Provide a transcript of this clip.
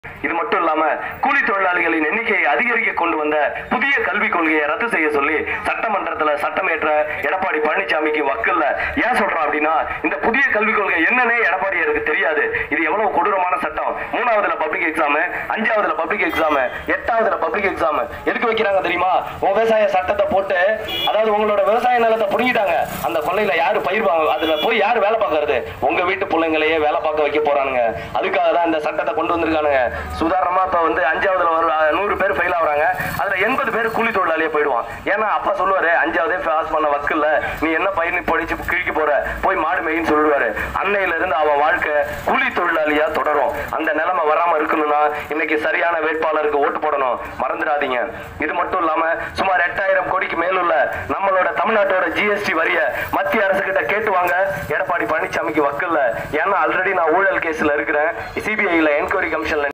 இது மட்டும் இல்லாம கூலி தொழிலாளிகளின் எண்ணிக்கையை அதிகரிக்க கொண்டு வந்த புதிய கல்விக் கொள்கையை ரத்து செய்ய சொல்லி சட்டமன்றத்துல சட்டமேற்ற எடப்பாடி பழனிசாமிக்கு வக்கல்ல ஏன் சொல்றோம் அப்படின்னா இந்த புதிய கல்விக் கொள்கை என்னன்னே எடப்பாடியாருக்கு தெரியாது இது எவ்வளவு கொடூரமான சட்டம் மூணாவதுல பப்ளிக் எக்ஸாம் அஞ்சாவதுல பப்ளிக் எக்ஸாம் எட்டாவதுல பப்ளிக் எக்ஸாம் எதுக்கு வைக்கிறாங்க தெரியுமா உன் விவசாய சட்டத்தை போட்டு அதாவது உங்களோட விவசாய நிலத்தை புடுங்கிட்டாங்க அந்த கொள்ளையில யாரு பயிர் வாங்க அதுல போய் யாரு வேலை பார்க்கறது உங்க வீட்டு பிள்ளைங்களையே வேலை பார்க்க வைக்க போறானுங்க அதுக்காக தான் இந்த சட்டத்தை கொண்டு வந்திருக்கானுங்க சுதாரணமா இப்ப வந்து அஞ்சாவதுல ஒரு அஹ், நூறு பேர் ஃபெயில் ஆகுறாங்க அதுல எண்பது பேர் கூலி தொழிலாளியே போயிடுவான் ஏன்னா அப்பா சொல்லுவாரு அஞ்சாவதே பாஸ் பண்ண வக்கில்ல நீ என்ன பயிர் படிச்சு கிழிக்க போற போய் மாடு மேயின்னு சொல்லுவாரு அன்னையில இருந்து அவன் வாழ்க்கை கூலி தொழிலாளியா தொடரும் அந்த நிலைமை வராம இருக்கணும்னா இன்னைக்கு சரியான வேட்பாளருக்கு ஓட்டு போடணும் மறந்துடாதீங்க இது மட்டும் இல்லாம சுமார் எட்டாயிரம் கோடிக்கு மேலுள்ள நம்மளோட தமிழ்நாட்டோட ஜிஎஸ்டி வரிய மத்திய அரசு கிட்ட கேட்டு வாங்க எடப்பாடி பழனிசாமிக்கு வக்கில்ல ஏன்னா ஆல்ரெடி நான் ஊழல் கேஸ்ல இருக்கிறேன் சிபிஐல என்கொயரி கமிஷன்ல